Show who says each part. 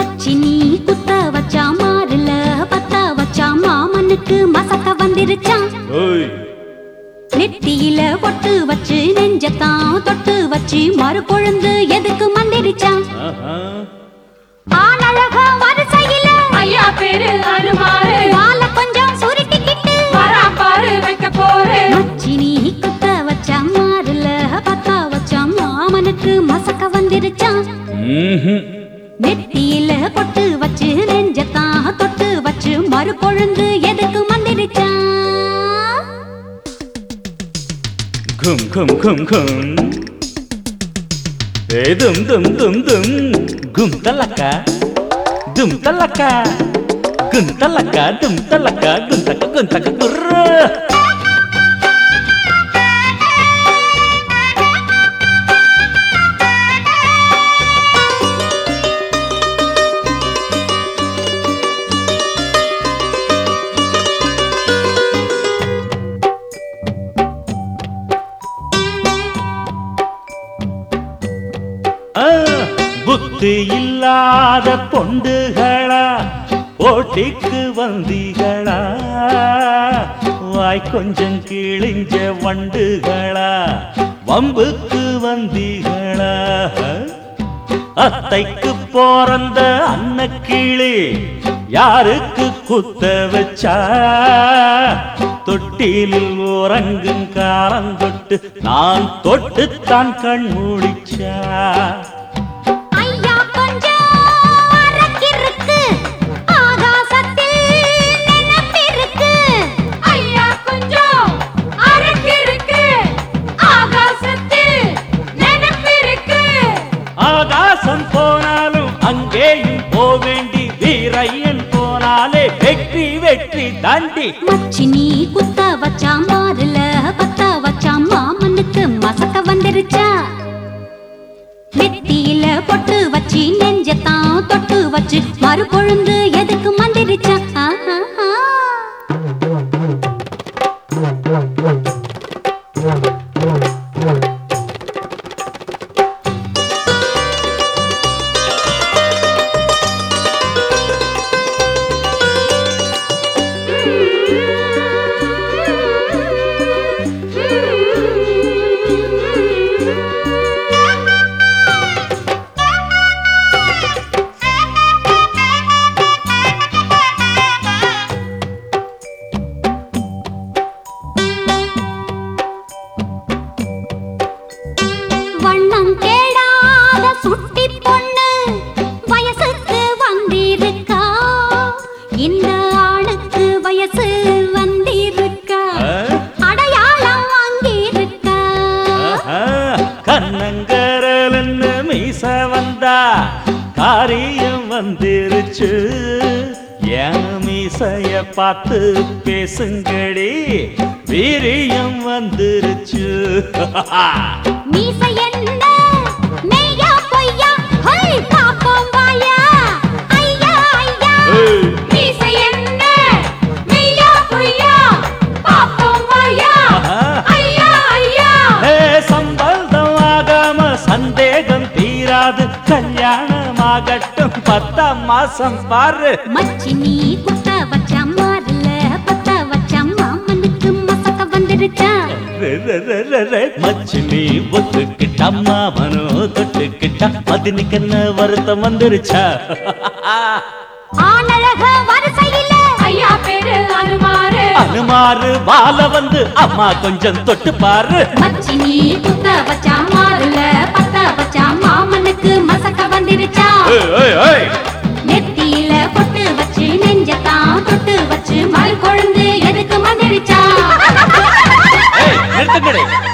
Speaker 1: மச்சி நீ குத்த வச்சா மாறுல பத்த வச்சா மாமனுக்கு மசக்க வந்துருச்சான்
Speaker 2: ஓய்
Speaker 1: நெத்தியில பொட்டு வச்சு நெஞ்சத்தான் தொட்டு வச்சு மறு கொழுந்து எதுக்கு மந்திரிச்சான்
Speaker 2: ஆஹா
Speaker 1: ஆனழக வரிசையில
Speaker 3: ஐயா பேரு அனுமாரு
Speaker 1: வாழ கொஞ்சம் சுருட்டிக்கிட்டு
Speaker 3: வரா பாரு வைக்க போரு
Speaker 1: மச்சி நீ குத்த வச்சா மாறுல பத்த வச்சா மாமனுக்கு மசக்க வந்துருச்சான்
Speaker 2: ம்ஹும்.
Speaker 1: நெத்தியில பொட்டு வச்சு நெஞ்சத்தான் தொட்டு வச்சு மறு கொழுந்து எதுக்கு மந்திரிச்சான்
Speaker 2: கும் கும் கும் கும் ஏ தும் தும் தும் தும் கும் தலக்கா தும் தலக்கா கும் தலக்கா தும் தலக்கா கும் தக்க கும் தக்க குர்ர ஆ, புத்தி இல்லாத பொண்டுகளா போட்டிக்கு வந்தீகளா வாய் கொஞ்சம் கிழிஞ்ச வண்டுகளா வம்புக்கு வந்தீகளா அத்தைக்கு போறந்த அன்னக்கிளி யாருக்கு குத்த வச்சா தொட்டிலில் உறங்கும் காலங்கொட்டு நான் தொட்டுத்தான் கண் மூடிச்சா
Speaker 1: ஐயா கொஞ்சம் அரக்கிருக்கு ஆகாசத்தில் நினைப்பிருக்கு
Speaker 3: ஐயா கொஞ்சம் அரக்கிருக்கு ஆகாசத்தில் நினைப்பிருக்கு
Speaker 2: ஆகாசம் போனாலும் அங்கேயும் போவேண்டி வீரையன் போனாலே வெற்றி வெற்றி தாண்டி
Speaker 1: மச்சி நீ குத்த வச்சா மாறுல பத்த வச்சா மாமனுக்கு மசக்க வந்துருச்சா நெத்தியில பொட்டு வச்சு நெஞ்சத்தான் தொட்டு வச்சு மறு கொழுந்து எதுக்கு மந்திரிச்சா ஆஹா வண்ணம் கேடாத சுட்டி பொண்ணு வயசுக்கு வந்திருக்கா இந்த ஆளுக்கு வயசு வந்திருக்கா
Speaker 2: ஆ?
Speaker 1: அடையாளம் வாங்கியிருக்கா
Speaker 2: ஆஹா, கண்ணங்கரலன்னு மீச வந்தா காரியம் வந்துருச்சு என் மீசைய பார்த்து பேசுங்கடி வீரியம் வந்துருச்சு
Speaker 1: மீசை என்ன மெய்யா பொய்யா ஹோய் பாப்போம் வாயா ஐயா ஐயா
Speaker 2: ஏய்,
Speaker 3: மீசை என்ன மெய்யா பொய்யா பாப்போம் வாயா
Speaker 2: ஆஹா.
Speaker 3: ஐயா ஐயா
Speaker 2: ஏ, சம்பந்தம் ஆகாம சந்தேகம் தீராது கல்யாணமாகட்டும் பத்தாம் மாசம் பாரு
Speaker 1: மச்சி நீ குத்த வச்ச மாறல பத்த வச்ச மாமனுக்கு மசக்க வந்துருச்சா
Speaker 2: ரெ, ரெ, ரெ, ரெ, ரெ. மச்சி நீ ஒத்துக்கிட்டா மாமனோ தொட்டுக்கிட்டா மதினிக்கு என்ன வருத்தம் வந்துருச்சா
Speaker 1: ஆனழக வரிசையில
Speaker 3: ஐயா பேரு அனுமாரு
Speaker 2: அனுமாரு பால வந்து அம்மா கொஞ்சம் தொட்டு பாரு
Speaker 1: மச்சி நீ குத்த வச்ச மாறல பத்த வச்ச மாமனுக்கு மசக்க வந்துருச்சா
Speaker 2: ஏய், ஏய், ஏய்.
Speaker 1: நெத்தியில பொட்டு வச்சு நெஞ்சத்தான் தொட்டு வச்சு மறு கொழுந்து எதுக்கு வந்துருச்சா
Speaker 2: ஏய், நிறுத்துங்கடி